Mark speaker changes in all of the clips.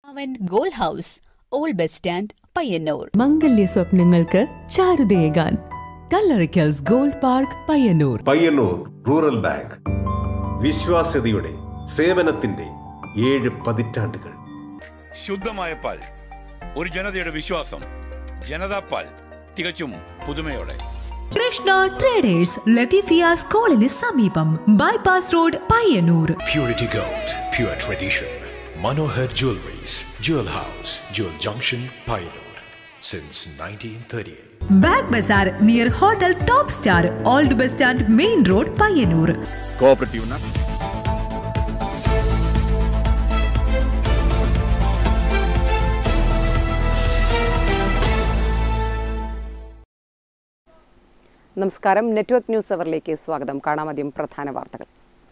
Speaker 1: അവൻ gold house old bus stand Payyanur
Speaker 2: മംഗല്യ സ്വപ്നങ്ങൾക്ക് ചാരുതയേകാൻ Kallarakkals gold park Payyanur
Speaker 3: Payyanur rural bank വിശ്വാസ്യതയുടെ സേവനത്തിന്റെ ഏഴ് പതിറ്റാണ്ടുകൾ
Speaker 4: ശുദ്ധമായ പാൽ ഒരു ജനതയുടെ വിശ്വാസം ജനതാ പാൽ തികച്ചും പുതുമയോടെ
Speaker 2: കൃഷ്ണ ട്രേഡേഴ്സ് ലത്തീഫിയ സ്കൂളിന് സമീപം bypass road Payyanur
Speaker 5: Purity Gold, pure tradition. Manohar Jewelries, Jewel House, Jewel Junction, Pioneer. Since 1938.
Speaker 2: Bag bazaar near hotel top star old bus stand main road Payyanur
Speaker 6: cooperative
Speaker 7: നമസ്കാരം നെറ്റ്വർക്ക് ന്യൂസ് അവറിലേക്ക് സ്വാഗതം കാണാമദ്യം പ്രധാന വാർത്തകൾ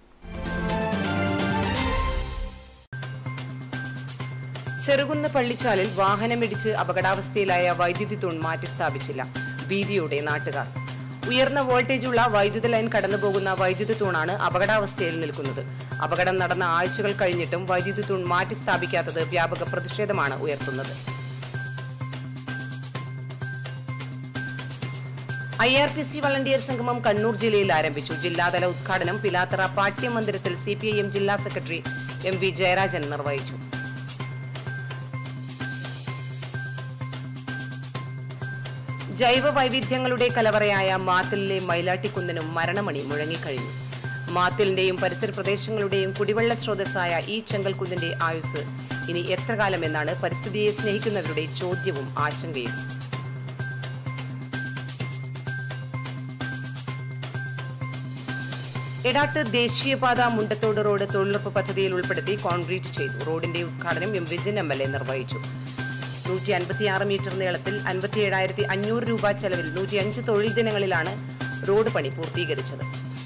Speaker 7: ചെറുകുന്ന് പള്ളിച്ചാലിൽ വാഹനമിടിച്ച് അപകടാവസ്ഥയിലായ വൈദ്യുതി തൂൺ മാറ്റിസ്ഥാപിച്ചില്ല ഭീതിയോടെ നാട്ടുകാർ ഉയർന്ന വോൾട്ടേജുള്ള വൈദ്യുത ലൈൻ കടന്നുപോകുന്ന വൈദ്യുതി തൂണാണ് അപകടാവസ്ഥയിൽ നിൽക്കുന്നത് അപകടം നടന്ന ആഴ്ചകൾ കഴിഞ്ഞിട്ടും വൈദ്യുതി തൂൺ മാറ്റിസ്ഥാപിക്കാത്തത് വ്യാപക പ്രതിഷേധമാണ് ഉയർത്തുന്നത് I R P C volunteer സംഗമം കണ്ണൂർ ജില്ലയിൽ ആരംഭിച്ചു ജില്ലാതല ഉദ്ഘാടനം പിലാത്തറ പാട്യമന്ദിരത്തിൽ സി പി ഐ എം ജില്ലാ സെക്രട്ടറി എം വി ജയരാജൻ നിർവഹിച്ചു ജൈവ വൈവിധ്യങ്ങളുടെ കലവറയായ മാത്തിലിലെ മൈലാട്ടിക്കുന്നിനും മരണമണി മുഴങ്ങിക്കഴിഞ്ഞു മാത്തിലിന്റെയും പരിസര പ്രദേശങ്ങളുടെയും കുടിവെള്ള സ്രോതസ്സായ ഈ ചെങ്കൽക്കുന്നിന്റെ ആയുസ് ഇനി എത്ര കാലമെന്നാണ് പരിസ്ഥിതിയെ സ്നേഹിക്കുന്നവരുടെ ചോദ്യവും ആശങ്കയും എടാട്ട് ദേശീയപാത മുണ്ടത്തോട് റോഡ് തൊഴിലുറപ്പ് പദ്ധതിയിൽ ഉൾപ്പെടുത്തി കോൺക്രീറ്റ് ചെയ്തു റോഡിന്റെ ഉദ്ഘാടനം M Vijin M L A നിർവഹിച്ചു നൂറ്റി അൻപത്തിയാറ് മീറ്റർ നീളത്തിൽ അൻപത്തിയേഴായിരത്തി അഞ്ഞൂറ് രൂപ ചെലവിൽ നൂറ്റി അഞ്ച് തൊഴിൽ ദിനങ്ങളിലാണ് റോഡ് പണി പൂർത്തീകരിച്ചത്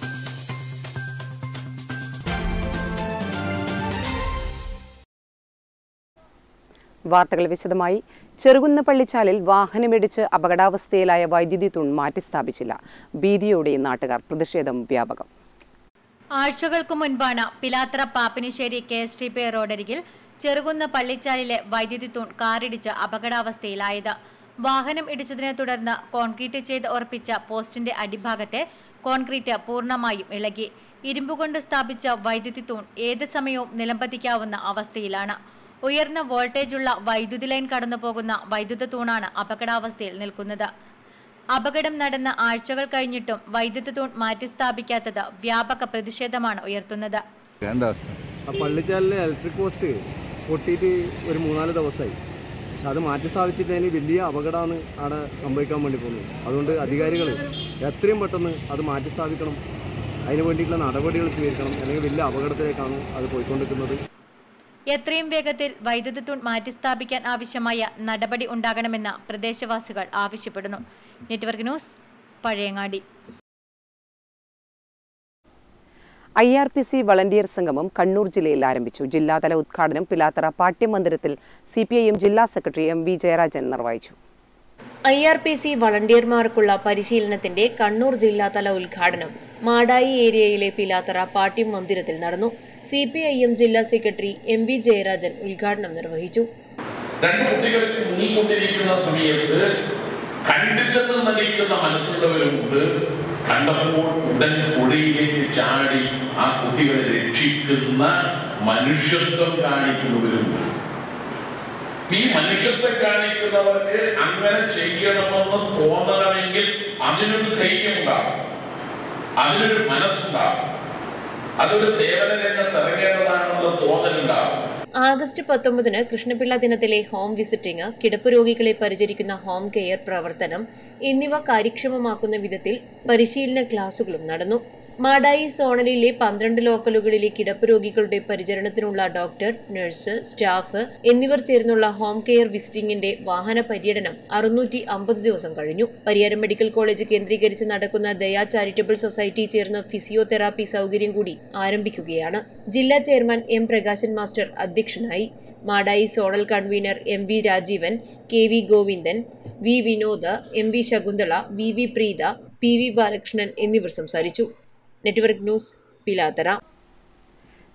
Speaker 7: വാർത്തകൾ വിശദമായി ചെറുകുന്ന പള്ളിച്ചാലിൽ വാഹനമിടിച്ച് അപകടാവസ്ഥയിലായ വൈദ്യുതി തൂൺ മാറ്റിസ്ഥാപിച്ചില്ല ഭീതിയോടെ നാട്ടുകാർ പ്രതിഷേധം വ്യാപകം
Speaker 8: ആഴ്ചകൾക്കു മുൻപാണ് Pilathara Pappinisseri K S T P റോഡരികിൽ ചെറുകുന്ന പള്ളിച്ചാലിലെ വൈദ്യുതി തൂൺ കാറിടിച്ച് അപകടാവസ്ഥയിലായത് വാഹനം ഇടിച്ചതിനെ തുടർന്ന് കോൺക്രീറ്റ് ചെയ്ത് ഉറപ്പിച്ച പോസ്റ്റിന്റെ അടിഭാഗത്തെ കോൺക്രീറ്റ് പൂർണ്ണമായും ഇളകി ഇരുമ്പുകൊണ്ട് സ്ഥാപിച്ച വൈദ്യുതി തൂൺ ഏത് സമയവും നിലംപതിക്കാവുന്ന അവസ്ഥയിലാണ് ഉയർന്ന വോൾട്ടേജുള്ള വൈദ്യുതി ലൈൻ കടന്നുപോകുന്ന വൈദ്യുത തൂണാണ് അപകടാവസ്ഥയിൽ നിൽക്കുന്നത് അപകടം നടന്ന ആഴ്ചകൾ കഴിഞ്ഞിട്ടും വൈദ്യുത തൂൺ മാറ്റിസ്ഥാപിക്കാത്തത് വ്യാപക പ്രതിഷേധമാണ് ഉയർത്തുന്നത്
Speaker 6: എന്താ
Speaker 9: ആ പള്ളിച്ചാലിലെ ഇലക്ട്രിക് പോസ്റ്റ് പൊട്ടിയിട്ട് ഒരു മൂന്നാല് ദിവസമായി പക്ഷെ അത് മാറ്റി സ്ഥാപിച്ചിട്ടതിന് വലിയ അപകടമാണ് അവിടെ സംഭവിക്കാൻ വേണ്ടി പോകുന്നത് അതുകൊണ്ട് അധികാരികൾ എത്രയും പെട്ടെന്ന് അത് മാറ്റി സ്ഥാപിക്കണം അതിന് വേണ്ടിയിട്ടുള്ള നടപടികൾ സ്വീകരിക്കണം അല്ലെങ്കിൽ വലിയ അപകടത്തിലേക്കാണ് അത് പോയിക്കൊണ്ടിരിക്കുന്നത്
Speaker 8: എത്രയും വേഗത്തിൽ വൈദ്യുത തൂൺ മാറ്റിസ്ഥാപിക്കാൻ ആവശ്യമായ നടപടി ഉണ്ടാകണമെന്ന് പ്രദേശവാസികൾ ആവശ്യപ്പെടുന്നു network news Pazhayangadi
Speaker 7: I R P C volunteer സംഗമം കണ്ണൂർ ജില്ലയിൽ ആരംഭിച്ചു ജില്ലാതല ഉദ്ഘാടനം പിലാത്തറ പാട്യമന്ദിരത്തിൽ സി പി ഐ എം ജില്ലാ സെക്രട്ടറി എം വി ജയരാജൻ നിർവഹിച്ചു
Speaker 10: ഐ ആർ പി സി വളണ്ടിയർമാർക്കുള്ള പരിശീലനത്തിന്റെ കണ്ണൂർ ജില്ലാതല ഉദ്ഘാടനം മാടായി ഏരിയയിലെ പിലാത്തറ പാട്യം മന്ദിരത്തിൽ നടന്നു സി പി ഐ എം ജില്ലാ സെക്രട്ടറി എം വി ജയരാജൻ ഉദ്ഘാടനം നിർവഹിച്ചു
Speaker 11: രണ്ട് കുട്ടികൾ മുങ്ങിക്കൊണ്ടിരിക്കുന്ന സമയത്ത് കണ്ടില്ലെന്ന് നടിക്കുന്ന മനസ്സുള്ളവരുമുണ്ട് കണ്ടപ്പോൾ ഉടൻ പുഴയിലേക്ക് ചാടി ആ കുട്ടികളെ രക്ഷിക്കുന്ന മനുഷ്യത്വം കാണിക്കുന്നവരുമുണ്ട് ഈ മനുഷ്യത്വം കാണിക്കുന്നവർക്ക് അങ്ങനെ ചെയ്യണമെന്ന് തോന്നണമെങ്കിൽ അതിനൊരു ധൈര്യം ഉണ്ടാകും അതിനൊരു മനസ്സുണ്ടാകും അതൊരു സേവന രംഗത്ത് ഇറങ്ങേണ്ടതാണെന്നുള്ള തോന്നലുണ്ടാകും
Speaker 10: ആഗസ്റ്റ് പത്തൊമ്പതിന് കൃഷ്ണപിള്ള ദിനത്തിലെ ഹോം വിസിറ്റിംഗ് കിടപ്പ് രോഗികളെ പരിചരിക്കുന്ന ഹോം കെയർ പ്രവർത്തനം എന്നിവ കാര്യക്ഷമമാക്കുന്ന വിധത്തിൽ പരിശീലന ക്ലാസുകളും നടന്നു മാടായി സോണലിലെ പന്ത്രണ്ട് ലോക്കലുകളിലെ കിടപ്പ് രോഗികളുടെ പരിചരണത്തിനുള്ള ഡോക്ടർ നഴ്സ് സ്റ്റാഫ് എന്നിവർ ചേർന്നുള്ള ഹോം കെയർ വിസിറ്റിംഗിന്റെ വാഹന പര്യടനം അറുന്നൂറ്റി അമ്പത് ദിവസം കഴിഞ്ഞു പരിയാരം മെഡിക്കൽ കോളേജ് കേന്ദ്രീകരിച്ച് നടക്കുന്ന ദയാ ചാരിറ്റബിൾ സൊസൈറ്റി ചേർന്ന് ഫിസിയോതെറാപ്പി സൗകര്യം കൂടി ആരംഭിക്കുകയാണ് ജില്ലാ ചെയർമാൻ എം പ്രകാശൻ മാസ്റ്റർ അധ്യക്ഷനായി Madayi zonal convener M V Rajeevan K V Govindan V Vinod M V Shakuntala V V Preetha P V Balakrishnan എന്നിവർ സംസാരിച്ചു നെറ്റ്വർക്ക് ന്യൂസ് പിലാത്തറ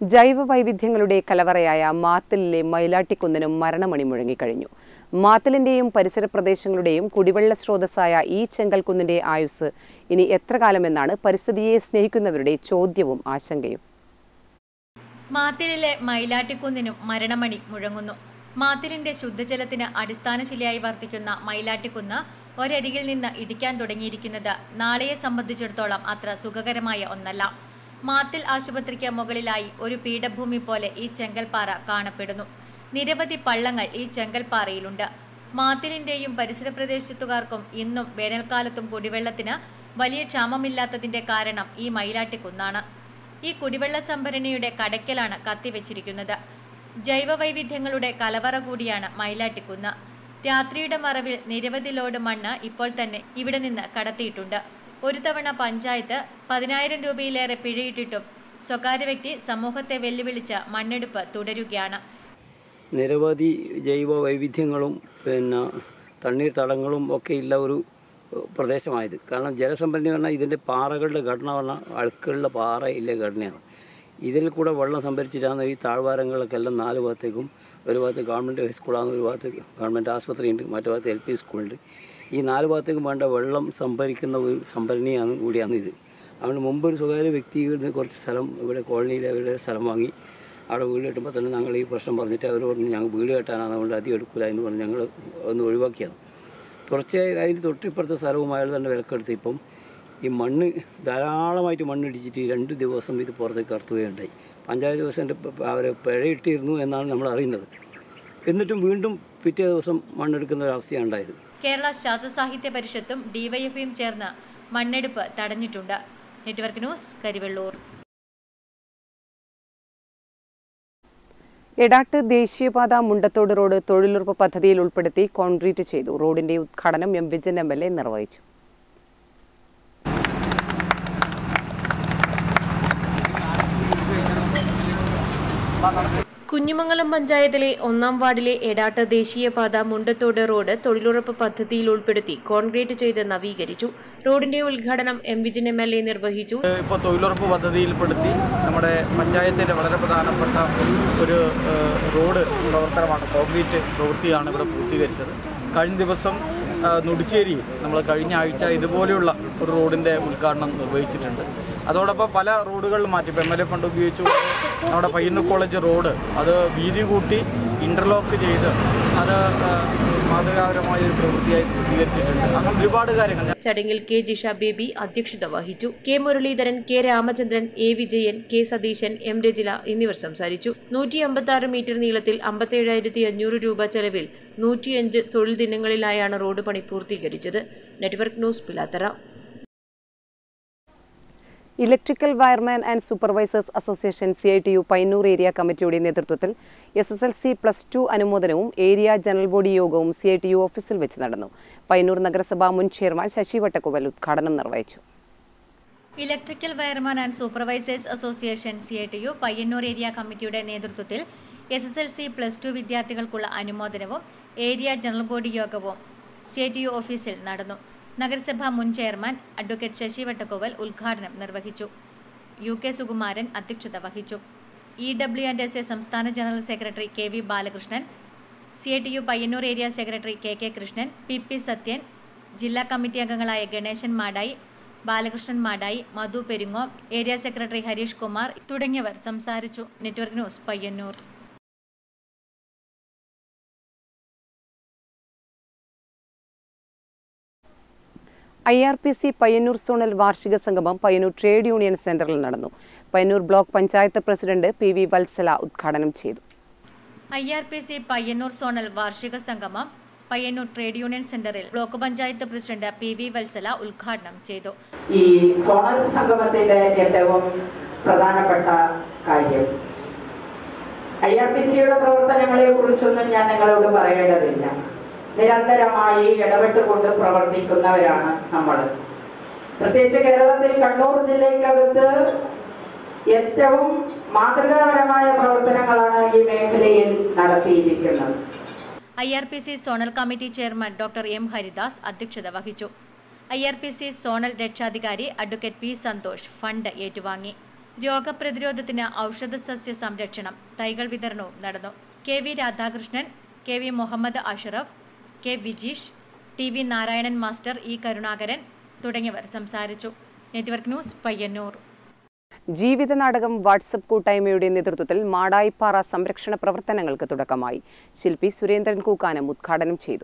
Speaker 6: ജൈവ വൈവിധ്യങ്ങളുടെ കലവറയായ മാത്തലിലെ മയിലാട്ടിക്കുന്നിനും മരണമണി മുഴങ്ങിക്കഴിഞ്ഞു മാത്തലിന്റെയും പരിസര പ്രദേശങ്ങളുടെയും കുടിവെള്ള സ്രോതസ്സായ ഈ ചെങ്കൽക്കുന്നിന്റെ ആയുസ് ഇനി എത്ര കാലമെന്നാണ് പരിസ്ഥിതിയെ സ്നേഹിക്കുന്നവരുടെ ചോദ്യവും ആശങ്കയും
Speaker 8: മാത്തിലിലെ മയിലാട്ടിക്കുന്നിനും മരണമണി മുഴങ്ങുന്നു മാത്തിലിന്റെ ശുദ്ധജലത്തിന് അടിസ്ഥാനശിലയായി വർത്തിക്കുന്ന മയിലാട്ടിക്കുന്ന് ഒരരികിൽ നിന്ന് ഇടിക്കാൻ തുടങ്ങിയിരിക്കുന്നത് നാളെയെ സംബന്ധിച്ചിടത്തോളം അത്ര സുഖകരമായ ഒന്നല്ല മാത്തിൽ ആശുപത്രിക്ക് മുകളിലായി ഒരു പീഠഭൂമി പോലെ ഈ ചെങ്കൽപ്പാറ കാണപ്പെടുന്നു നിരവധി പള്ളങ്ങൾ ഈ ചെങ്കൽപ്പാറയിലുണ്ട് മാത്തിലിന്റെയും പരിസര പ്രദേശത്തുകാർക്കും ഇന്നും വേനൽക്കാലത്തും കുടിവെള്ളത്തിന് വലിയ ക്ഷാമമില്ലാത്തതിന്റെ കാരണം ഈ മയിലാട്ടിക്കുന്നാണ് ഈ കുടിവെള്ള സംഭരണിയുടെ കടയ്ക്കലാണ് കത്തിവെച്ചിരിക്കുന്നത് ജൈവ വൈവിധ്യങ്ങളുടെ കലവറ കൂടിയാണ് മയിലാട്ടിക്കുന്ന് രാത്രിയുടെ മറവിൽ നിരവധി ലോഡ് മണ്ണ് ഇപ്പോൾ തന്നെ ഇവിടെ നിന്ന് കടത്തിയിട്ടുണ്ട് ഒരു തവണ പഞ്ചായത്ത് പതിനായിരം രൂപയിലേറെ പിഴയിട്ടിട്ടും സ്വകാര്യ വ്യക്തി സമൂഹത്തെ വെല്ലുവിളിച്ച് മണ്ണെടുപ്പ് തുടരുകയാണ്
Speaker 12: നിരവധി ജൈവ വൈവിധ്യങ്ങളും പിന്നെ തണ്ണീർത്തടങ്ങളും ഒക്കെ ഉള്ള ഒരു പ്രദേശമായത് കാരണം ജലസംഭരണി പറഞ്ഞാൽ ഇതിൻ്റെ പാറകളുടെ ഘടന പറഞ്ഞാൽ അഴുക്കുള്ള പാറയിലെ ഘടനയാണ് ഇതിൽ കൂടെ വെള്ളം സംഭരിച്ചിട്ടാണ് ഈ താഴ്വാരങ്ങളൊക്കെ എല്ലാം നാല് ഭാഗത്തേക്കും ഒരു ഭാഗത്ത് ഗവൺമെൻറ് ഹൈസ്കൂളാണ് ഒരു ഭാഗത്ത് ഗവൺമെൻറ് ആശുപത്രിയുണ്ട് മറ്റു ഭാഗത്ത് എൽ പി സ്കൂളുണ്ട് ഈ നാല് ഭാഗത്തേക്കും വേണ്ട വെള്ളം സംഭരിക്കുന്ന ഒരു സംഭരണിയാണ് കൂടിയാണ് ഇത് അതുകൊണ്ട് മുമ്പ് ഒരു സ്വകാര്യ വ്യക്തി ഇവിടുന്ന് കുറച്ച് സ്ഥലം ഇവിടെ കോളനിയിൽ അവരുടെ സ്ഥലം വാങ്ങി അവിടെ വീട് കെട്ടുമ്പോൾ തന്നെ ഞങ്ങൾ ഈ പ്രശ്നം പറഞ്ഞിട്ട് അവർ പറഞ്ഞു ഞങ്ങൾ വീട് കെട്ടാനാണ് അതുകൊണ്ട് അധികം എടുക്കില്ല എന്ന് പറഞ്ഞ് ഞങ്ങൾ ഒന്ന് ഒഴിവാക്കിയാണ് തുടർച്ചയായി അതിന് തൊട്ടിപ്പുറത്തെ സ്ഥലവും അയാൾ തന്നെ വിലക്കെടുത്ത് ഇപ്പം ഈ മണ്ണ് ധാരാളമായിട്ട് മണ്ണിടിച്ചിട്ട് രണ്ട് ദിവസം ഇത് പുറത്തേക്ക് കടത്തുകയുണ്ടായി പഞ്ചായത്ത് ദിവസം അവർ പിഴയിട്ടിരുന്നു എന്നാണ് നമ്മൾ അറിയുന്നത് എന്നിട്ടും വീണ്ടും പിറ്റേ ദിവസം മണ്ണെടുക്കുന്ന ഒരു അവസ്ഥയാണ് ഉണ്ടായത്
Speaker 8: കേരള ശാസ്ത്ര സാഹിത്യ പരിഷത്തും ഡിവൈഎഫ്ഐയും ചേർന്ന് മണ്ണെടുപ്പ് തടഞ്ഞിട്ടുണ്ട് നെറ്റ്വർക്ക് ന്യൂസ് കരിവെള്ളൂർ
Speaker 6: എടാട്ട് ദേശീയപാത മുണ്ടത്തോട് റോഡ് തൊഴിലുറപ്പ് പദ്ധതിയിൽ ഉൾപ്പെടുത്തി കോൺക്രീറ്റ് ചെയ്തു റോഡിന്റെ ഉദ്ഘാടനം M Vijayan M L A നിർവഹിച്ചു
Speaker 10: കുഞ്ഞിമംഗലം പഞ്ചായത്തിലെ ഒന്നാം വാർഡിലെ എടാട്ട് ദേശീയപാത മുണ്ടത്തോട് റോഡ് തൊഴിലുറപ്പ് പദ്ധതിയിൽ ഉൾപ്പെടുത്തി കോൺക്രീറ്റ് ചെയ്ത് നവീകരിച്ചു റോഡിന്റെ ഉദ്ഘാടനം M Vijin M L A നിർവഹിച്ചു
Speaker 13: ഇപ്പോൾ തൊഴിലുറപ്പ് പദ്ധതിയിൽപ്പെടുത്തി നമ്മുടെ പഞ്ചായത്തിൻ്റെ വളരെ പ്രധാനപ്പെട്ട ഒരു ഏഹ്, റോഡ് പ്രവർത്തനമാണ് കോൺക്രീറ്റ് പ്രവൃത്തിയാണ് ഇവിടെ പൂർത്തീകരിച്ചത് കഴിഞ്ഞ ദിവസം ആ, നുടിച്ചേരി നമ്മൾ കഴിഞ്ഞ ആഴ്ച ഇതുപോലെയുള്ള ഒരു റോഡിൻ്റെ ഉദ്ഘാടനം നിർവഹിച്ചിട്ടുണ്ട് അതോടൊപ്പം പല റോഡുകളിൽ മാറ്റി ഇപ്പോൾ എം എൽ എ ഫണ്ട് ഉപയോഗിച്ചു നമ്മുടെ പയ്യന്നൂർ കോളേജ് റോഡ് അത് വീതി കൂട്ടി ഇൻ്റർലോക്ക് ചെയ്ത് അത് ആ, മാതൃകാപരമായ ഒരു പ്രവൃത്തിയായി പൂർത്തീകരിച്ചിട്ടുണ്ട് അങ്ങനെ ഒരുപാട് കാര്യങ്ങൾ
Speaker 10: ചടങ്ങിൽ കെ ജിഷ ബേബി അധ്യക്ഷത വഹിച്ചു K Muraleedharan K Ramachandran A Vijayan K Satheesan M Rajila എന്നിവർ സംസാരിച്ചു നൂറ്റി അമ്പത്തി ആറ് മീറ്റർ നീളത്തിൽ അമ്പത്തേഴായിരത്തി അഞ്ഞൂറ് രൂപ ചെലവിൽ നൂറ്റിയഞ്ച് തൊഴിൽ ദിനങ്ങളിലായാണ് റോഡ് പണി പൂർത്തീകരിച്ചത് network news Pilathara
Speaker 6: electrical wireman and supervisors association C I T U Payyanur area കമ്മിറ്റിയുടെ നേതൃത്വത്തിൽ S S L C plus two അനുമോദനവും ഏരിയ ജനറൽ ബോഡി യോഗവും സി ഐ ടി യു ഓഫീസിൽ വെച്ച് നടന്നു പൈനൂർ നഗരസഭാ മുൻ ചെയർമാൻ ശശി വട്ടക്കുവൽ ഉദ്ഘാടനം നിർവഹിച്ചു
Speaker 8: electrical wireman and supervisors association C I T U Payyanur area കമ്മിറ്റിയുടെ നേതൃത്വത്തിൽ S S L C plus two വിദ്യാർത്ഥികൾക്കുള്ള അനുമോദനവും ഏരിയ ജനറൽ ബോഡി യോഗവും സി ഐ ടി യു ഓഫീസിൽ നടന്നു നഗരസഭാ മുൻ ചെയർമാൻ അഡ്വക്കേറ്റ് ശശി വട്ടക്കോവൽ ഉദ്ഘാടനം നിർവഹിച്ചു യു കെ സുകുമാരൻ അധ്യക്ഷത വഹിച്ചു E W and S A സംസ്ഥാന general secretary K V Balakrishnan C I T U Payyanur area secretary K K Krishnan P P Sathyan ജില്ലാ കമ്മിറ്റി അംഗങ്ങളായ ഗണേശൻ മാടായി ബാലകൃഷ്ണൻ മാടായി മധു പെരുങ്ങോം ഏരിയ സെക്രട്ടറി ഹരീഷ് കുമാർ തുടങ്ങിയവർ സംസാരിച്ചു network news Payyanur
Speaker 6: I R P C Payyanur zonal വാർഷിക സംഗമം Payyanur trade union സെന്ററിൽ നടന്നു Payyanur block panchayat president P V Vatsala ഉദ്ഘാടനം ചെയ്തു
Speaker 8: I R P C Payyanur zonal വാർഷിക സംഗമം പയ്യന്നൂർ ട്രേഡ് യൂണിയൻ സെന്ററിൽ block panchayat president P V Vatsala ഉദ്ഘാടനം ചെയ്തു
Speaker 14: ഈ സോണൽ സംഗമത്തിന്റെ ഏറ്റവും പ്രധാനപ്പെട്ട കാര്യം ഐ ആർ പി സിയുടെ പ്രവർത്തനങ്ങളെ കുറിച്ചൊന്നും ഞാൻ നിങ്ങളോട് പറയേണ്ടതില്ല നിരന്തരമായി ഇടപെട്ടുകൊണ്ട് പ്രവർത്തിക്കുന്നവരാണ് നമ്മൾ പ്രത്യേകിച്ച് കേരളത്തിൽ കണ്ണൂർ ജില്ലയ്ക്കകത്ത് ഏറ്റവും മാതൃകാപരമായ പ്രവർത്തനങ്ങളാണ് ഈ മേഖലയിൽ നടത്തിയിരിക്കുന്നത്
Speaker 8: I R P C zonal committee chairman doctor M Haridas അധ്യക്ഷത വഹിച്ചു I R P C zonal രക്ഷാധികാരി അഡ്വക്കേറ്റ് പി സന്തോഷ് ഫണ്ട് ഏറ്റുവാങ്ങി രോഗപ്രതിരോധത്തിന് ഔഷധ സസ്യ സംരക്ഷണം തൈകൾ വിതരണവും നടന്നു K V Radhakrishnan K V Muhammad Ashraf K Vijeesh T V Narayanan master E Karunakaran തുടങ്ങിയവർ സംസാരിച്ചു നെറ്റ്വർക്ക് ന്യൂസ് പയ്യന്നൂർ
Speaker 6: ജീവിത നാടകം വാട്സപ്പ് കൂട്ടായ്മയുടെ നേതൃത്വത്തിൽ മാടായിപ്പാറ സംരക്ഷണ പ്രവർത്തനങ്ങൾക്ക് തുടക്കമായി ശില്പി സുരേന്ദ്രൻ കൂക്കാനം ഉദ്ഘാടനം ചെയ്തു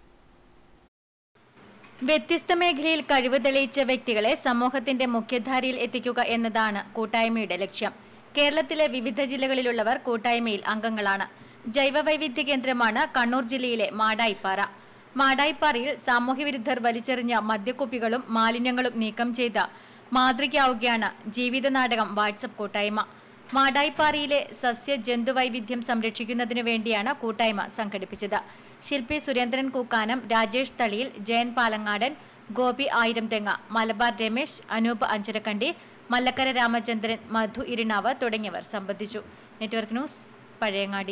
Speaker 8: വ്യത്യസ്ത മേഖലയിൽ കഴിവ് തെളിയിച്ച വ്യക്തികളെ സമൂഹത്തിന്റെ മുഖ്യധാരയിൽ എത്തിക്കുക എന്നതാണ് കൂട്ടായ്മയുടെ ലക്ഷ്യം കേരളത്തിലെ വിവിധ ജില്ലകളിലുള്ളവർ കൂട്ടായ്മയിൽ അംഗങ്ങളാണ് ജൈവ വൈവിധ്യ കേന്ദ്രമാണ് കണ്ണൂർ ജില്ലയിലെ മാടായിപ്പാറ മാടായിപ്പാറയിൽ സാമൂഹ്യവിരുദ്ധർ വലിച്ചെറിഞ്ഞ മദ്യക്കുപ്പികളും മാലിന്യങ്ങളും നീക്കം ചെയ്ത് മാതൃകയാവുകയാണ് ജീവിത നാടകം വാട്സപ്പ് കൂട്ടായ്മ മാടായിപ്പാറയിലെ സസ്യ ജന്തു വൈവിധ്യം സംരക്ഷിക്കുന്നതിനു വേണ്ടിയാണ് കൂട്ടായ്മ സംഘടിപ്പിച്ചത് ശില്പി സുരേന്ദ്രൻ കൂക്കാനം രാജേഷ് തളിയിൽ ജയൻ പാലങ്ങാടൻ ഗോപി ആയിരം തെങ്ങ മലബാർ രമേശ് അനൂപ് അഞ്ചരക്കണ്ടി മല്ലക്കര രാമചന്ദ്രൻ മധു ഇരിണാവ് തുടങ്ങിയവർ സംബന്ധിച്ചു നെറ്റ്വർക്ക് ന്യൂസ് പഴയങ്ങാടി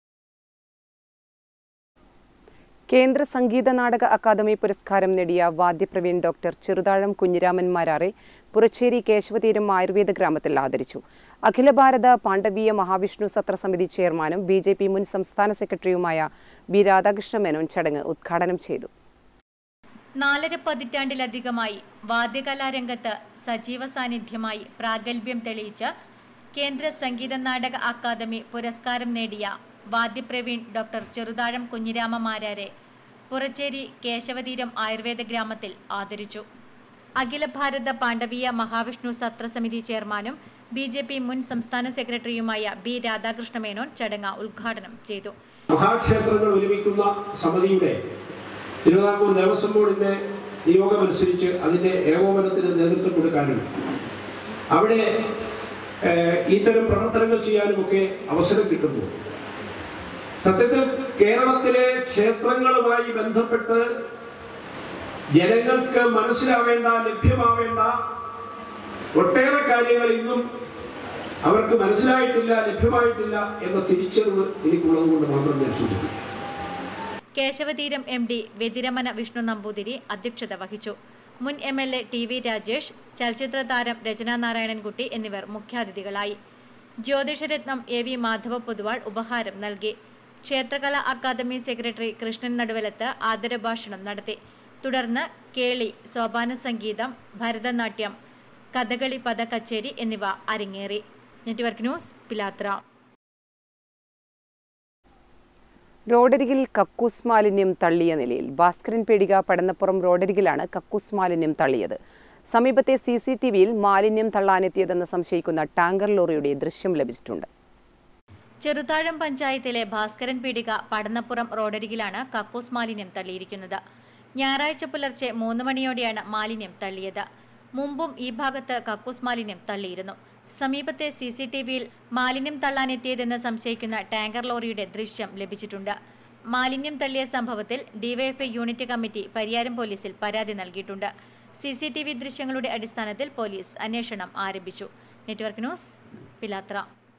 Speaker 6: കേന്ദ്ര സംഗീത നാടക അക്കാദമി പുരസ്കാരം നേടിയ വാദ്യപ്രവീൺ ഡോക്ടർ ചെറുതാഴം കുഞ്ഞിരാമൻ മാരാറെ പുറച്ചേരി കേശവതീരം ആയുർവേദ ഗ്രാമത്തിൽ ആദരിച്ചു അഖില ഭാരത പാണ്ഡവീയ മഹാവിഷ്ണു സത്ര സമിതി ചെയർമാനും ബി ജെ പി മുൻ സംസ്ഥാന സെക്രട്ടറിയുമായ ബി രാധാകൃഷ്ണ മേനോൻ ചടങ്ങ് ഉദ്ഘാടനം ചെയ്തു
Speaker 8: നാലര പതിറ്റാണ്ടിലധികമായി വാദ്യകലാരംഗത്ത് സജീവ സാന്നിധ്യമായി പ്രാഗൽഭ്യം തെളിയിച്ച കേന്ദ്ര സംഗീത നാടക അക്കാദമി പുരസ്കാരം നേടിയ വാദ്യപ്രവീൺ ഡോക്ടർ ചെറുതാഴം കുഞ്ഞിരാമ മാരാരെ പുറച്ചേരി കേശവതീരം ആയുർവേദ ഗ്രാമത്തിൽ ആദരിച്ചു അഖില ഭാരത പാണ്ഡവീയ മഹാവിഷ്ണു സത്രസമിതി ചെയർമാനും ബി ജെ പി മുൻ സംസ്ഥാന സെക്രട്ടറിയുമായ ബി രാധാകൃഷ്ണ മേനോൻ ചടങ്ങ് ഉദ്ഘാടനം ചെയ്തു
Speaker 15: മഹാക്ഷേത്രങ്ങൾ ഒരുമിക്കുന്ന സമിതിയുടെ തിരുവിതാംകൂർ ദേവസ്വം ബോർഡിന്റെ നിയോഗമനുസരിച്ച് അതിന്റെ ഏകോപനത്തിന് നേതൃത്വം കൊടുക്കാനും അവിടെ ഏഹ്, ഇത്തരം പ്രവർത്തനങ്ങൾ ചെയ്യാനുമൊക്കെ അവസരം കിട്ടുന്നു സത്യത്തിൽ കേരളത്തിലെ ക്ഷേത്രങ്ങളുമായി ബന്ധപ്പെട്ട് ജനങ്ങൾക്ക് മനസ്സിലാവേണ്ട ലഭ്യമാവേണ്ട ഒട്ടേറെ കാര്യങ്ങൾ ഇന്നും അവർക്ക് മനസ്സിലായിട്ടില്ല ലഭ്യമായിട്ടില്ല എന്ന തിരിച്ചറിവ് എനിക്കുള്ളത് കൊണ്ട് മാത്രം ഞാൻ സൂചിപ്പിക്കും
Speaker 8: കേശവതീരം എം ഡി വ്യതിരമന വിഷ്ണു നമ്പൂതിരി അധ്യക്ഷത വഹിച്ചു മുൻ M L A T V Rajesh ചലച്ചിത്ര താരം രചനാ നാരായണൻകുട്ടി എന്നിവർ മുഖ്യാതിഥികളായി ജ്യോതിഷരത്നം എ വി മാധവ പൊതുവാൾ ഉപഹാരം നൽകി ക്ഷേത്രകലാ അക്കാദമി സെക്രട്ടറി കൃഷ്ണൻ നടുവലത്ത് ആദരഭാഷണം നടത്തി തുടർന്ന് കേളി സോപാന സംഗീതം ഭരതനാട്യം കഥകളി പദ കച്ചേരി എന്നിവ അരങ്ങേറി നെറ്റ്വർക്ക് ന്യൂസ് പിലാത്ര
Speaker 6: റോഡരികിൽ കക്കൂസ് മാലിന്യം തള്ളിയ നിലയിൽ ഭാസ്കരൻ പേടിക പടന്നപ്പുറം റോഡരികിലാണ് കക്കൂസ് മാലിന്യം തള്ളിയത് സമീപത്തെ സി സി ടി വിയിൽ മാലിന്യം തള്ളാനെത്തിയതെന്ന് സംശയിക്കുന്ന ടാങ്കർ ലോറിയുടെ ദൃശ്യം ലഭിച്ചിട്ടുണ്ട്
Speaker 8: ചെറുതാഴം പഞ്ചായത്തിലെ ഭാസ്കരൻ പീടിക പടന്നപ്പുറം റോഡരികിലാണ് കക്കൂസ് മാലിന്യം തള്ളിയിരിക്കുന്നത് ഞായറാഴ്ച പുലർച്ചെ മൂന്ന് മണിയോടെയാണ് മാലിന്യം തള്ളിയത് മുമ്പും ഈ ഭാഗത്ത് കക്കൂസ് മാലിന്യം തള്ളിയിരുന്നു സമീപത്തെ സി സി ടി വിയിൽ മാലിന്യം തള്ളാനെത്തിയതെന്ന് സംശയിക്കുന്ന ടാങ്കർ ലോറിയുടെ ദൃശ്യം ലഭിച്ചിട്ടുണ്ട് മാലിന്യം തള്ളിയ സംഭവത്തിൽ ഡിവൈഎഫ്ഐ യൂണിറ്റ് കമ്മിറ്റി പരിയാരം പോലീസിൽ പരാതി നൽകിയിട്ടുണ്ട് സി സി ടി വി ദൃശ്യങ്ങളുടെ അടിസ്ഥാനത്തിൽ പോലീസ് അന്വേഷണം ആരംഭിച്ചു network news Pilathara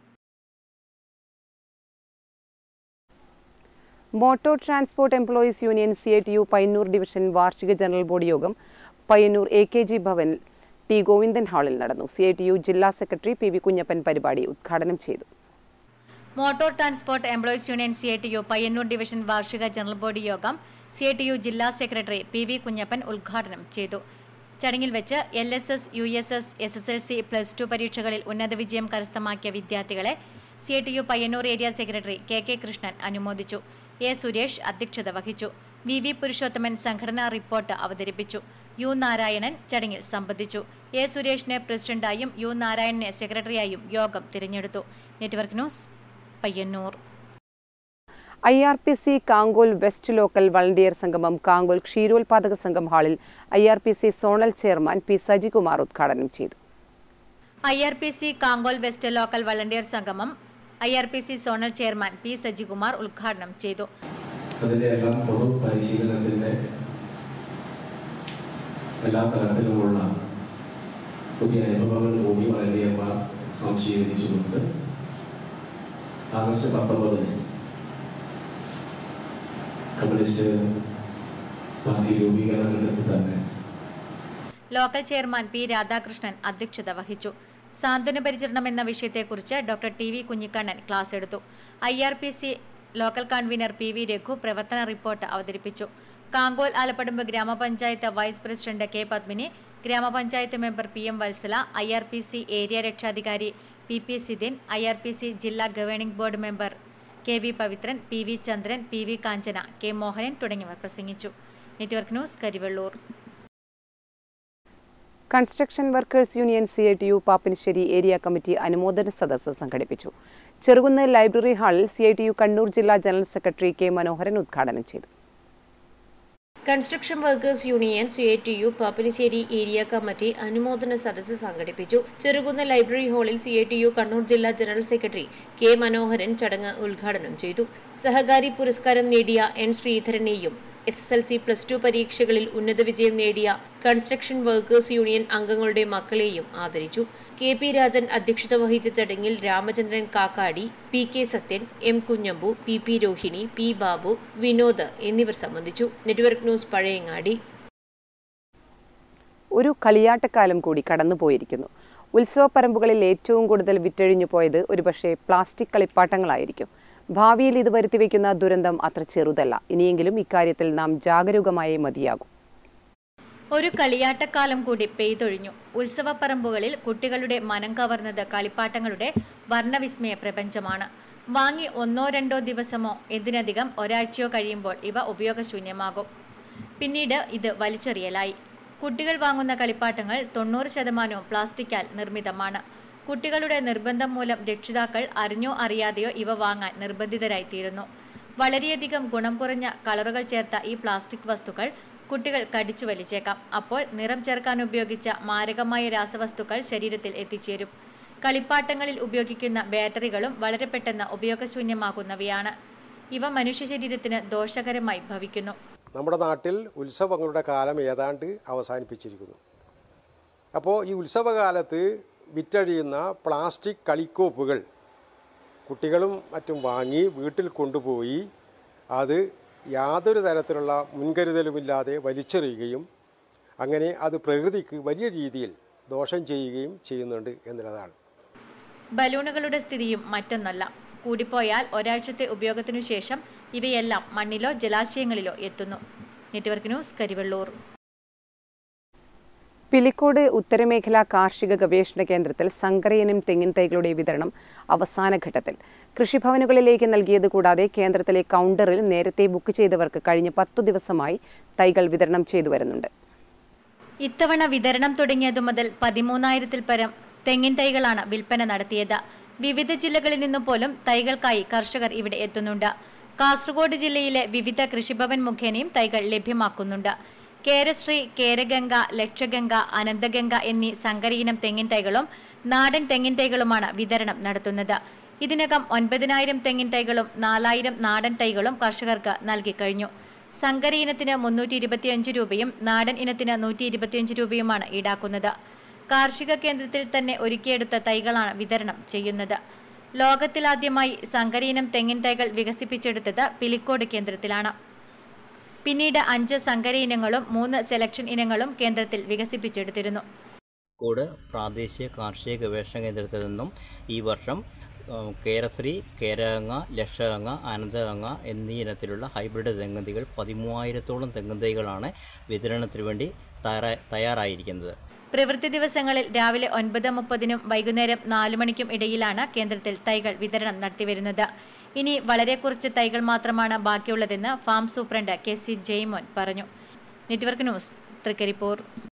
Speaker 6: motor transport employees union C I T U Payyanur division വാർഷിക ജനറൽ ബോഡി യോഗം Payyanur A K G Bhavan T Govindan ഹാളിൽ നടന്നു സി ഐ ടി യു ജില്ലാ സെക്രട്ടറി പി വി കുഞ്ഞപ്പൻ പരിപാടി ഉദ്ഘാടനം ചെയ്തു
Speaker 8: motor transport employees union C I T U Payyanur division വാർഷിക general body യോഗം സി ഐ ടി യു ജില്ലാ സെക്രട്ടറി പി വി കുഞ്ഞപ്പൻ ഉദ്ഘാടനം ചെയ്തു ചടങ്ങിൽ വെച്ച് L S S U S S S S L C plus two പരീക്ഷകളിൽ ഉന്നത വിജയം കരസ്ഥമാക്കിയ വിദ്യാർത്ഥികളെ C I T U Payyanur area secretary K K Krishnan അനുമോദിച്ചു എ സുരേഷ് അധ്യക്ഷത വഹിച്ചു വി വി പുരുഷോത്തമൻ സംഘടനാ റിപ്പോർട്ട് അവതരിപ്പിച്ചു യു നാരായണൻ ചടങ്ങിൽ സംബന്ധിച്ചു എ സുരേഷിനെ പ്രസിഡന്റായും യു നാരായണനെ സെക്രട്ടറിയായും യോഗം തിരഞ്ഞെടുത്തു network news Payyanur
Speaker 6: I R P C Kankol west local volunteer സംഗമം കാങ്കോൽ ക്ഷീരോത്പാദക സംഘം ഹാളിൽ I R P C zonal chairman P Sajikumar ഉദ്ഘാടനം ചെയ്തു
Speaker 8: I R P C Kankol west local volunteer സംഗമം I R P C zonal chairman P Sajikumar ഉദ്ഘാടനം ചെയ്തു
Speaker 16: അതിൻ്റെ എല്ലാം പൊതു പരിശീലനത്തിൻ്റെ എല്ലാ തലത്തിലുമുള്ള പുതിയ അനുഭവങ്ങൾ കൂടി വളരെയമ്മ സംശീകരിച്ചുകൊണ്ട് ആഗസ്റ്റ് പത്തൊമ്പതിന് കമ്മ്യൂണിസ്റ്റ് പാർട്ടി രൂപീകരണ ഘട്ടത്തിൽ തന്നെ
Speaker 8: ലോക്കൽ ചെയർമാൻ പി രാധാകൃഷ്ണൻ അധ്യക്ഷത വഹിച്ചു സാന്ത്വന പരിചരണം എന്ന വിഷയത്തെക്കുറിച്ച് doctor T V Kunhikannan class എടുത്തു I R P C local convener P V Raghu പ്രവർത്തന റിപ്പോർട്ട് അവതരിപ്പിച്ചു കാങ്കോൽ ആലപ്പടുമ്പ് ഗ്രാമപഞ്ചായത്ത് വൈസ് പ്രസിഡന്റ് കെ പത്മിനി ഗ്രാമപഞ്ചായത്ത് member P M Vatsala I R P C area രക്ഷാധികാരി P P Sidin I R P C ജില്ലാ governing board member K V Pavithran P V Chandran P V Kanchana K Mohanan തുടങ്ങിയവർ പ്രസംഗിച്ചു network news Karivellur
Speaker 6: construction workers union C I T U Pappinisseri area committee അനുമോദന സദസ്സ് സംഘടിപ്പിച്ചു Cherukunnu library ഹാളിൽ C I T U Kannur ജില്ലാ general secretary K Manoharan ഉദ്ഘാടനം ചെയ്തു
Speaker 10: construction workers union C I T U Pappinisseri area committee അനുമോദന സദസ്സ് സംഘടിപ്പിച്ചു ചെറുകുന്ന ലൈബ്രറി ഹാളിൽ C I T U Kannur ജില്ലാ ജനറൽ സെക്രട്ടറി കെ മനോഹരൻ ചടങ്ങ് ഉദ്ഘാടനം ചെയ്തു സഹകാരി പുരസ്കാരം നേടിയ എൻ ശ്രീധരനെയും S S L C plus two പരീക്ഷകളിൽ ഉന്നത വിജയം നേടിയ കൺസ്ട്രക്ഷൻ വർക്കേഴ്സ് യൂണിയൻ അംഗങ്ങളുടെ മക്കളെയും ആദരിച്ചു കെ പി രാജൻ അധ്യക്ഷത വഹിച്ച ചടങ്ങിൽ Ramachandran Kakkadi P K Sathyan M Kunhambu P P Rohini P Babu Vinod എന്നിവർ സംബന്ധിച്ചു നെറ്റ്വർക്ക് ന്യൂസ് പഴയങ്ങാടി
Speaker 6: ഒരു കളിയാട്ടക്കാലം കൂടി കടന്നുപോയിരിക്കുന്നു ഉത്സവപ്പറമ്പുകളിൽ ഏറ്റവും കൂടുതൽ വിറ്റഴിഞ്ഞു പോയത് ഒരുപക്ഷെ പ്ലാസ്റ്റിക് കളിപ്പാട്ടങ്ങളായിരിക്കും ഭാവിയിൽ ഇത് വരുത്തിവെക്കുന്ന ദുരന്തം അത്ര ചെറുതല്ല ഇനിയെങ്കിലും ഇക്കാര്യത്തിൽ നാം ജാഗരൂകമായേ മതിയാകും
Speaker 8: ഒരു കളിയാട്ടക്കാലം കൂടി പെയ്തൊഴിഞ്ഞു ഉത്സവപ്പറമ്പുകളിൽ കുട്ടികളുടെ മനം കവർന്നത് കളിപ്പാട്ടങ്ങളുടെ വർണ്ണവിസ്മയ പ്രപഞ്ചമാണ് വാങ്ങി ഒന്നോ രണ്ടോ ദിവസമോ എന്തിനധികം ഒരാഴ്ചയോ കഴിയുമ്പോൾ ഇവ ഉപയോഗശൂന്യമാകും പിന്നീട് ഇത് വലിച്ചെറിയലായി കുട്ടികൾ വാങ്ങുന്ന കളിപ്പാട്ടങ്ങൾ തൊണ്ണൂറ് ശതമാനവും പ്ലാസ്റ്റിക്കാൽ നിർമ്മിതമാണ് കുട്ടികളുടെ നിർബന്ധം മൂലം രക്ഷിതാക്കൾ അറിഞ്ഞോ അറിയാതെയോ ഇവ വാങ്ങാൻ നിർബന്ധിതരായിത്തീരുന്നു വളരെയധികം ഗുണം കുറഞ്ഞ കളറുകൾ ചേർത്ത ഈ പ്ലാസ്റ്റിക് വസ്തുക്കൾ കുട്ടികൾ കടിച്ചു വലിച്ചേക്കാം അപ്പോൾ നിറം ചേർക്കാൻ ഉപയോഗിച്ച മാരകമായ രാസവസ്തുക്കൾ ശരീരത്തിൽ എത്തിച്ചേരും കളിപ്പാട്ടങ്ങളിൽ ഉപയോഗിക്കുന്ന ബാറ്ററികളും വളരെ പെട്ടെന്ന് ഉപയോഗശൂന്യമാകുന്നവയാണ് ഇവ മനുഷ്യ ശരീരത്തിന് ദോഷകരമായി ഭവിക്കുന്നു
Speaker 17: നമ്മുടെ നാട്ടിൽ ഉത്സവങ്ങളുടെ കാലം ഏതാണ്ട് അവസാനിപ്പിച്ചിരിക്കുന്നു അപ്പോൾ ഈ ഉത്സവകാലത്ത് വിറ്റഴിയുന്ന പ്ലാസ്റ്റിക് കളിക്കോപ്പുകൾ കുട്ടികളും മറ്റും വാങ്ങി വീട്ടിൽ കൊണ്ടുപോയി അത് യാതൊരു തരത്തിലുള്ള മുൻകരുതലുമില്ലാതെ വലിച്ചെറിയുകയും അങ്ങനെ അത് പ്രകൃതിക്ക് വലിയ രീതിയിൽ ദോഷം ചെയ്യുകയും ചെയ്യുന്നുണ്ട് എന്നുള്ളതാണ്
Speaker 8: ബലൂണുകളുടെ സ്ഥിതിയും മറ്റൊന്നല്ല കൂടിപ്പോയാൽ ഒരാഴ്ചത്തെ ഉപയോഗത്തിനു ശേഷം ഇവയെല്ലാം മണ്ണിലോ ജലാശയങ്ങളിലോ എത്തുന്നു നെറ്റ്വർക്ക് ന്യൂസ് കരിവെള്ളൂർ
Speaker 6: പിലിക്കോട് ഉത്തരമേഖല കാർഷിക ഗവേഷണ കേന്ദ്രത്തിൽ സങ്കരയിനം തെങ്ങിൻ തൈകളുടെ വിതരണം അവസാന ഘട്ടത്തിൽ കൃഷിഭവനുകളിലേക്ക് നൽകിയത് കൂടാതെ കേന്ദ്രത്തിലെ കൗണ്ടറിൽ നേരത്തെ ബുക്ക് ചെയ്തവർക്ക് കഴിഞ്ഞ പത്തു ദിവസമായി തൈകൾ വിതരണം ചെയ്തു വരുന്നുണ്ട്
Speaker 8: ഇത്തവണ വിതരണം തുടങ്ങിയതു മുതൽ പതിമൂന്നായിരത്തിൽ പരം തെങ്ങിൻ തൈകളാണ് വിൽപ്പന നടത്തിയത് വിവിധ ജില്ലകളിൽ നിന്നും പോലും തൈകൾക്കായി കർഷകർ ഇവിടെ എത്തുന്നുണ്ട് കാസർഗോഡ് ജില്ലയിലെ വിവിധ കൃഷിഭവൻ മുഖേനയും തൈകൾ ലഭ്യമാക്കുന്നുണ്ട് കേരശ്രീ കേരഗംഗ ലക്ഷഗംഗ അനന്തഗംഗ എന്നീ സങ്കരയിനം തെങ്ങിൻ തൈകളും നാടൻ തെങ്ങിൻ തൈകളുമാണ് വിതരണം നടത്തുന്നത് ഇതിനകം ഒൻപതിനായിരം തെങ്ങിൻ തൈകളും നാലായിരം നാടൻ തൈകളും കർഷകർക്ക് നൽകിക്കഴിഞ്ഞു സങ്കര ഇനത്തിന് മുന്നൂറ്റി ഇരുപത്തിയഞ്ച് രൂപയും നാടൻ ഇനത്തിന് നൂറ്റി ഇരുപത്തിയഞ്ച് രൂപയുമാണ് ഈടാക്കുന്നത് കാർഷിക കേന്ദ്രത്തിൽ തന്നെ ഒരുക്കിയെടുത്ത തൈകളാണ് വിതരണം ചെയ്യുന്നത് ലോകത്തിലാദ്യമായി സങ്കരയിനം തെങ്ങിൻ തൈകൾ വികസിപ്പിച്ചെടുത്തത് പിലിക്കോട് കേന്ദ്രത്തിലാണ് പിന്നീട് അഞ്ച് സങ്കര ഇനങ്ങളും മൂന്ന് സെലക്ഷൻ ഇനങ്ങളും കേന്ദ്രത്തിൽ വികസിപ്പിച്ചെടുത്തിരുന്നു
Speaker 18: കോട് പ്രാദേശിക കാർഷിക ഗവേഷണ കേന്ദ്രത്തിൽ നിന്നും ഈ വർഷം ഉം, കേരശ്രീ കേരഗംഗ ലക്ഷഗംഗ അനന്തഗംഗ എന്നീ ഇനത്തിലുള്ള ഹൈബ്രിഡ് തെങ്ങുതൈകൾ പതിമൂവായിരത്തോളം തെങ്ങുതൈകളാണ് വിതരണത്തിന് വേണ്ടി തയ്യാറാ തയ്യാറായിരിക്കുന്നത്
Speaker 8: പ്രവൃത്തി ദിവസങ്ങളിൽ രാവിലെ ഒൻപത് മുപ്പതിനും വൈകുന്നേരം നാലു മണിക്കും ഇടയിലാണ് കേന്ദ്രത്തിൽ തൈകൾ വിതരണം നടത്തിവരുന്നത് ഇനി വളരെ കുറച്ച് തൈകൾ മാത്രമാണ് ബാക്കിയുള്ളതെന്ന് farm superintendent K C Jaimon പറഞ്ഞു നെറ്റ്വർക്ക് ന്യൂസ് തൃക്കരിപ്പൂർ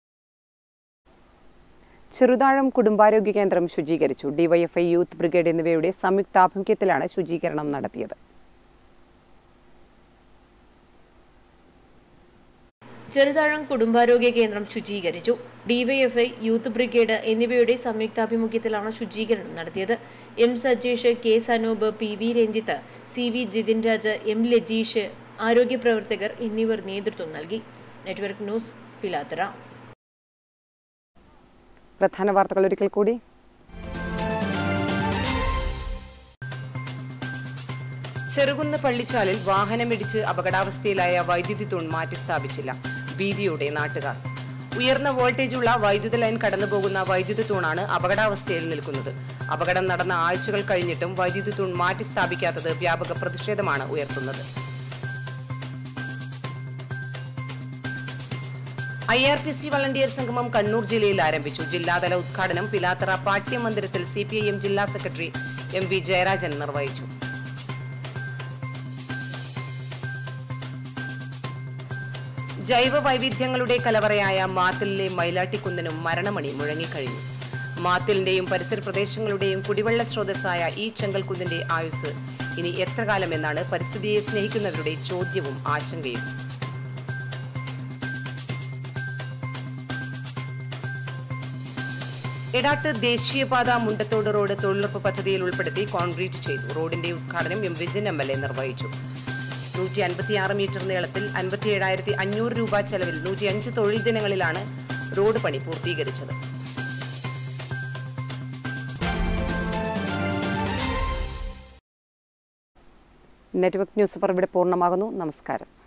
Speaker 6: ചെറുതാഴം കുടുംബാരോഗ്യ കേന്ദ്രം ശുചീകരിച്ചു ഡിവൈഎഫ്ഐ യൂത്ത് ബ്രിഗേഡ് എന്നിവയുടെ സംയുക്താഭിമുഖ്യത്തിലാണ് ശുചീകരണം നടത്തിയത്
Speaker 10: ചെറുതാഴം കുടുംബാരോഗ്യ കേന്ദ്രം ശുചീകരിച്ചു ഡിവൈഎഫ്ഐ യൂത്ത് ബ്രിഗേഡ് എന്നിവയുടെ സംയുക്താഭിമുഖ്യത്തിലാണ് ശുചീകരണം നടത്തിയത് M Sajeesh K Sanoop P V Ranjith C V Jithin Raj M Lajeesh ആരോഗ്യ പ്രവർത്തകർ എന്നിവർ നേതൃത്വം നൽകി നെറ്റ്വർക്ക് ന്യൂസ് പിലാത്തറ
Speaker 6: പ്രധാന വാർത്തകൾ ഒരിക്കൽ കൂടി
Speaker 7: ചെറുകുന്ന് പള്ളിച്ചാലിൽ വാഹനമിടിച്ച് അപകടാവസ്ഥയിലായ വൈദ്യുതി തൂൺ മാറ്റി സ്ഥാപിച്ചില്ല ഭീതിയോടെ നാട്ടുകാർ ഉയർന്ന വോൾട്ടേജുള്ള വൈദ്യുത ലൈൻ കടന്നുപോകുന്ന വൈദ്യുത തൂണാണ് അപകടാവസ്ഥയിൽ നിൽക്കുന്നത് അപകടം നടന്ന ആഴ്ചകൾ കഴിഞ്ഞിട്ടും വൈദ്യുത തൂൺ മാറ്റി സ്ഥാപിക്കാത്തത് വ്യാപക പ്രതിഷേധമാണ് ഉയർത്തുന്നത് I R P C volunteer സംഗമം കണ്ണൂർ ജില്ലയിൽ ആരംഭിച്ചു ജില്ലാതല ഉദ്ഘാടനം പിലാത്തറ പാഠ്യമന്ദിരത്തിൽ സി പി ഐ എം ജില്ലാ സെക്രട്ടറി എം വി ജയരാജൻ നിർവഹിച്ചു ജൈവ വൈവിധ്യങ്ങളുടെ കലവറയായ മാത്തിലെ മൈലാട്ടിക്കുന്നിനും മരണമണി മുഴങ്ങിക്കഴിഞ്ഞു മാത്തിലിന്റെയും പരിസര പ്രദേശങ്ങളുടെയും കുടിവെള്ള സ്രോതസ്സായ ഈ ചെങ്കൽക്കുന്നിന്റെ ആയുസ് ഇനി എത്ര കാലമെന്നാണ് പരിസ്ഥിതിയെ സ്നേഹിക്കുന്നവരുടെ ചോദ്യവും ആശങ്കയും എടാട്ട് ദേശീയപാത മുണ്ടത്തോട് റോഡ് തൊഴിലുറപ്പ് പദ്ധതിയിൽ ഉൾപ്പെടുത്തി കോൺക്രീറ്റ് ചെയ്തു റോഡിന്റെ ഉദ്ഘാടനം M Vijayan M L A നിർവഹിച്ചു നൂറ്റി അൻപത്തിയാറ് മീറ്റർ നീളത്തിൽ അൻപത്തിയേഴായിരത്തി അഞ്ഞൂറ് രൂപ ചെലവിൽ നൂറ്റിയഞ്ച് തൊഴിൽ ദിനങ്ങളിലാണ് റോഡ് പണി പൂർത്തീകരിച്ചത്
Speaker 6: നെറ്റ്വർക്ക് ന്യൂസ് അവർ ഇവിടെ പൂർണ്ണമാകുന്നു നമസ്കാരം